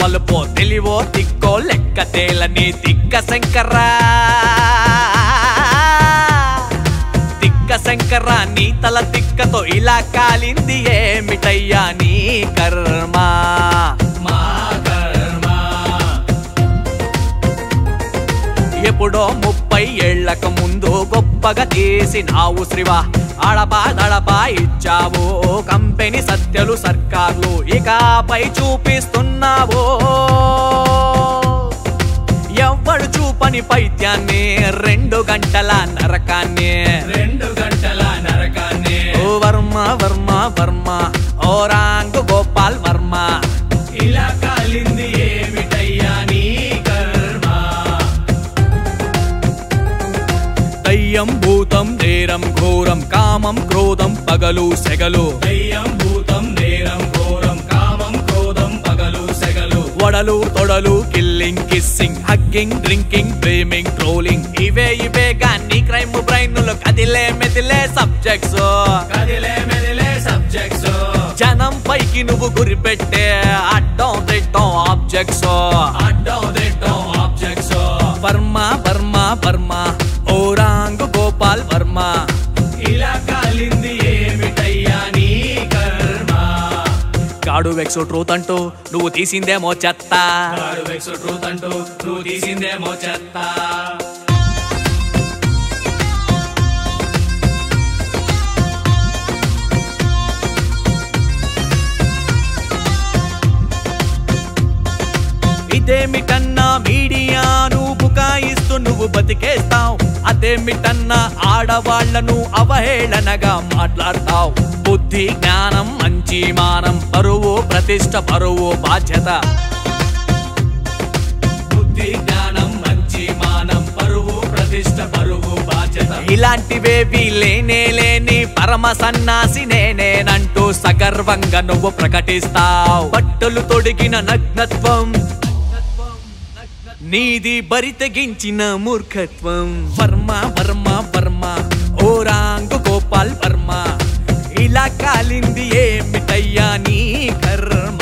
వలుపో తెలివో తిక్కో లెక్క తేలని తిక్క శంకరా తిక్క శంకర నీ తల తిక్కతో ఇలా కాలింది ఏమిటయ్యా నీ కర్మ మా కర్మ ఎప్పుడో ముప్పై ఏళ్లకు ముందు గొప్పగా తీసినావు శ్రీవా అడపా దడపా ఇచ్చావు కంపెనీ సత్యలు సర్కార్లు ఇకపై చూపిస్తున్నావు ఎవ్వడు చూపని పైత్యాన్ని రెండు గంటల నరకాన్ని రెండు గంటల నరకాన్ని ఓ వర్మ వర్మ వర్మ ఓ రాంగు గోపాల్ వర్మ ఇలా కాలింది ఏమిటయ్యా నీ కర్మ దయ్యం భూతం నేరం ఘోరం కామం క్రోధం పగలు సెగలు దయ్యం భూతం నేరం ఘోరం కామం క్రోధం పగలు సెగలు వడలు తొడలు killing kissing hugging drinking dreaming trolling ఇవే ఇవే గాని క్రైమ్ బ్రైన్లు కదిలే మెదిలే సబ్జెక్ట్స్ కదిలే మెదిలే సబ్జెక్ట్స్ జనం పైకి నువ్వు గురిపెట్టే అడ్డం తిట్టం ఆబ్జెక్ట్స్ అడ్డం దిట్టం ఆబ్జెక్ట్స్ వర్మ వర్మ వర్మ ఓ రాంగు గోపాల్ వర్మ ఇలా కాలింది ఏమిటయ్యా నీ కర్మ గాడు వెక్సో ట్రూత్ అంటూ నువ్వు తీసిందేమో చెత్త వాడు వెక్స్ ట్రూత్ అంటూ నువ్వు తీసిందేమో చెత్త ఇదేమిటన్నా మీడియాను బుకాయిస్తూ నువ్వు బతికేస్తావు అదేమిటన్నా ఆడవాళ్లను అవహేళనగా మాట్లాడతావు బుద్ధి జ్ఞానం మంచి మానం పరువు ప్రతిష్ట పరువు బాధ్యత బుద్ధి జ్ఞానం మంచి మానం పరువు ప్రతిష్ట పరువు బాధ్యత ఇలాంటివేవి లేనే లేని పరమ సన్నాసి నేనేనంటూ సగర్వంగా నువ్వు ప్రకటిస్తావు బట్టలు తొడిగిన నగ్నత్వం నీది బరి తెగించిన మూర్ఖత్వం వర్మ వర్మ వర్మ ఓ రాంగు గోపాల్ వర్మ ఇలా కాలింది ఏమిటయ్యా నీ కర్మ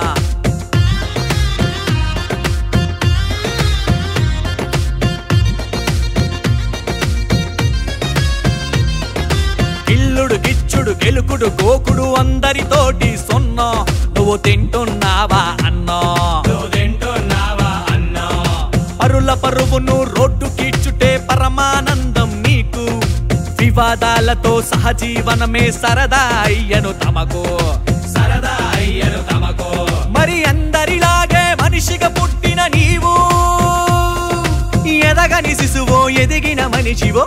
ఇల్లుడు గిచ్చుడు గెలుకుడు గోకుడు అందరితోటి సొన్నా నువ్వు తింటున్నావా అన్నా నువ్వు తింటున్నావా అన్నా పరుల పరువును రోడ్డు కీడ్చుటే పరమానందం నీకు వివాదాలతో సహజీవనమే సరదా అయ్యను తమకు సరదా అయ్యను తమకో మరి అందరిలాగే మనిషిగా పుట్టిన నీవు ఎదగని శిశువో ఎదిగిన మనిషివో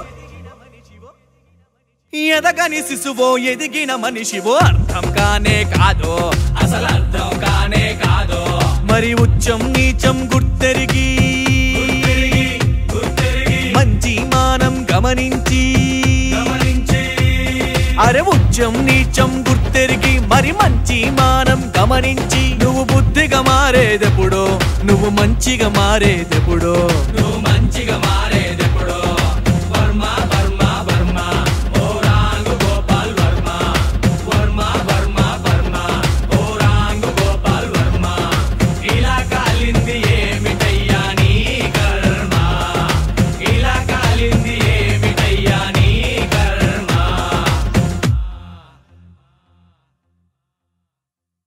ఎదగని శిశువో ఎదిగిన మనిషివో అర్థం కానే కాదు అసలు అర్థం కానే కాదు మరి ఉచ్చం నీచం గుర్తెరిగి గుర్తిరిగి గుర్తిరిగి మంచి మానం గమనించి గమనించి అరే ఉచ్చం నీచం గుర్తెరిగి మరి మంచి మానం గమనించి నువ్వు బుద్ధిగా మారేదెప్పుడో నువ్వు మంచిగా మారేదెప్పుడో నువ్వు